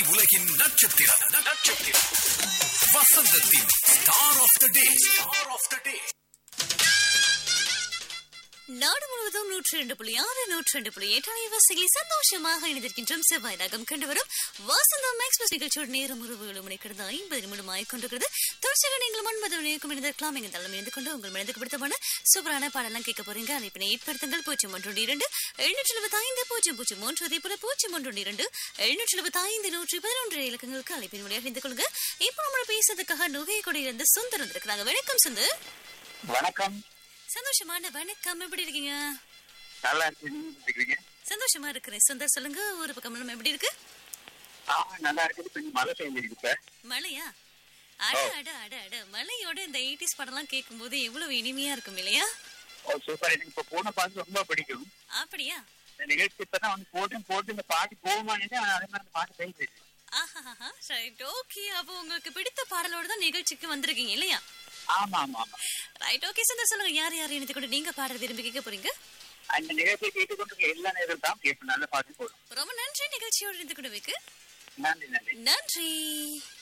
உலகின் நட்சத்திரம் நட்சத்திரம் வசந்தத்தின் star of the day star of the day நாடு முழுவதும் நூற்றி ரெண்டு புள்ளி ஆறு நூற்றி ரெண்டு புள்ளி எட்டு அலைவரிசையில் சந்தோஷமாக இணைந்திருக்கின்றோம் செவ்வாய் ராகம் கண்டு வரும் வசந்தம் எக்ஸ்பிரஸ் நிகழ்ச்சியோட நேரம் உறவு ஏழு மணி கடந்த ஐம்பது நிமிடமாய் கொண்டிருக்கிறது தொடர்ச்சியாக நீங்கள் ஒன்பது மணிக்கும் இணைந்திருக்கலாம் எங்கள் தளம் இணைந்து கொண்டு உங்கள் மனதுக்கு பிடித்தமான சூப்பரான பாடலாம் கேட்க போறீங்க அழைப்பினை ஏற்படுத்துங்கள் பூஜ்ஜியம் ஒன்று இரண்டு எழுநூற்றி எழுபத்தி ஐந்து பூஜ்ஜியம் பூஜ்ஜியம் மூன்று அதே போல பூஜ்ஜியம் ஒன்று இரண்டு எழுநூற்றி எழுபத்தி ஐந்து நூற்றி பதினொன்று இலக்கங்களுக்கு அழைப்பின் வழியாக இணைந்து கொள்ளுங்க இப்போ நம்மளோட பேசுறதுக்காக நுகை கொடியிலிருந்து சுந்தர் வந்திருக்கிறாங்க வணக்கம் சுந்தர் வணக்கம் சந்தோஷமான வணக்கம் எப்படி இருக்கீங்க நல்லா இருக்கீங்க சந்தோஷமா இருக்கிறேன் சுந்தர் சொல்லுங்க ஒரு பக்கம் நம்ம எப்படி இருக்கு ஆ நல்லா இருக்குது கொஞ்சம் மழை பெய்ஞ்சிருக்கு இப்ப மழையா அட அட அட அட மழையோட இந்த எயிட்டிஸ் படம்லாம் கேட்கும்போது எவ்வளவு இனிமையா இருக்கும் இல்லையா ஓ சூப்பர் எனக்கு இப்ப போன பாட்டு ரொம்ப பிடிக்கும் அப்படியா இந்த நிகழ்ச்சி இப்பதான் வந்து போட்டு போட்டு இந்த பாட்டு போகுமானே அதே மாதிரி அந்த பாட்டு பேசிட்டு ஆஹா ரைட் ஓகே அப்போ உங்களுக்கு பிடித்த பாடலோட தான் நிகழ்ச்சிக்கு வந்திருக்கீங்க இல்லையா ஆமா ஆமா ஆமா ரைட் ஓகே சுந்தர் சொல்லுங்க யார் யார் இணைத்து கொண்டு நீங்க பாடல் விரும்பி கேட்க போறீங்க அந்த நிகழ்ச்சியை கேட்டுக்கொண்டு எல்லா நேரம் தான் கேட்போம் நல்ல பாட்டு போடும் ரொம்ப நன்றி நிகழ்ச்சியோடு இணைந்து கொண்டு வைக்கு நன்றி நன்றி நன்றி